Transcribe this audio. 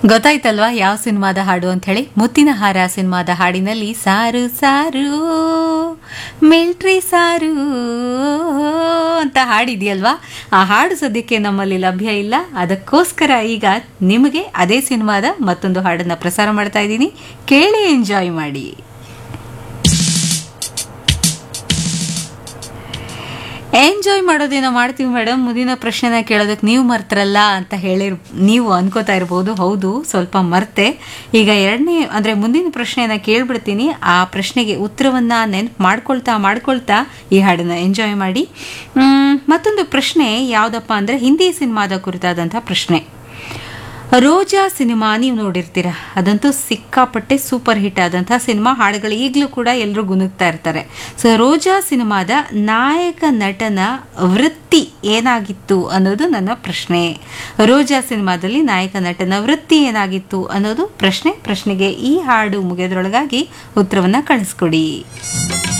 ಗೊತ್ತಾಯ್ತಲ್ವಾ ಯಾವ ಸಿನಿಮಾದ ಹಾಡು ಅಂತ ಹೇಳಿ ಮುತ್ತಿನ ಹಾರ ಸಿನಿಮಾದ ಹಾಡಿನಲ್ಲಿ ಸಾರು ಸಾರು ಮಿಲ್ಟ್ರಿ ಸಾರು ಅಂತ ಹಾಡಿದೆಯಲ್ವಾ ಆ ಹಾಡು ಸದ್ಯಕ್ಕೆ ನಮ್ಮಲ್ಲಿ ಲಭ್ಯ ಇಲ್ಲ ಅದಕ್ಕೋಸ್ಕರ ಈಗ ನಿಮಗೆ ಅದೇ ಸಿನಿಮಾದ ಮತ್ತೊಂದು ಹಾಡನ್ನ ಪ್ರಸಾರ ಮಾಡ್ತಾ ಇದ್ದೀನಿ ಕೇಳಿ ಎಂಜಾಯ್ ಮಾಡಿ ಎಂಜಾಯ್ ಮಾಡೋದೇನೋ ಮಾಡ್ತೀವಿ ಮೇಡಮ್ ಮುಂದಿನ ಪ್ರಶ್ನೆನ ಕೇಳೋದಕ್ಕೆ ನೀವು ಮರ್ತರಲ್ಲ ಅಂತ ಹೇಳಿರ್ ನೀವು ಅನ್ಕೋತಾ ಇರ್ಬೋದು ಹೌದು ಸ್ವಲ್ಪ ಮರ್ತೆ ಈಗ ಎರಡನೇ ಅಂದರೆ ಮುಂದಿನ ಪ್ರಶ್ನೆನ ಕೇಳ್ಬಿಡ್ತೀನಿ ಆ ಪ್ರಶ್ನೆಗೆ ಉತ್ತರವನ್ನ ನೆನಪು ಮಾಡ್ಕೊಳ್ತಾ ಮಾಡ್ಕೊಳ್ತಾ ಈ ಹಾಡನ್ನ ಎಂಜಾಯ್ ಮಾಡಿ ಮ್, ಮತ್ತೊಂದು ಪ್ರಶ್ನೆ ಯಾವುದಪ್ಪ ಅಂದರೆ ಹಿಂದಿ ಸಿನಿಮಾದ ಕುರಿತಾದಂಥ ಪ್ರಶ್ನೆ ರೋಜಾ ಸಿನಿಮಾ ನೀವು ನೋಡಿರ್ತೀರ ಅದಂತೂ ಸಿಕ್ಕಾಪಟ್ಟೆ ಸೂಪರ್ ಹಿಟ್ ಆದಂತಹ ಸಿನಿಮಾ ಹಾಡುಗಳು ಈಗಲೂ ಕೂಡ ಎಲ್ಲರೂ ಗುನುಗ್ತಾ ಇರ್ತಾರೆ ಸೊ ರೋಜಾ ಸಿನಿಮಾದ ನಾಯಕ ನಟನ ವೃತ್ತಿ ಏನಾಗಿತ್ತು ಅನ್ನೋದು ನನ್ನ ಪ್ರಶ್ನೆ ರೋಜಾ ಸಿನಿಮಾದಲ್ಲಿ ನಾಯಕ ನಟನ ವೃತ್ತಿ ಏನಾಗಿತ್ತು ಅನ್ನೋದು ಪ್ರಶ್ನೆ ಪ್ರಶ್ನೆಗೆ ಈ ಹಾಡು ಮುಗಿಯೋದ್ರೊಳಗಾಗಿ ಉತ್ತರವನ್ನ ಕಳಿಸ್ಕೊಡಿ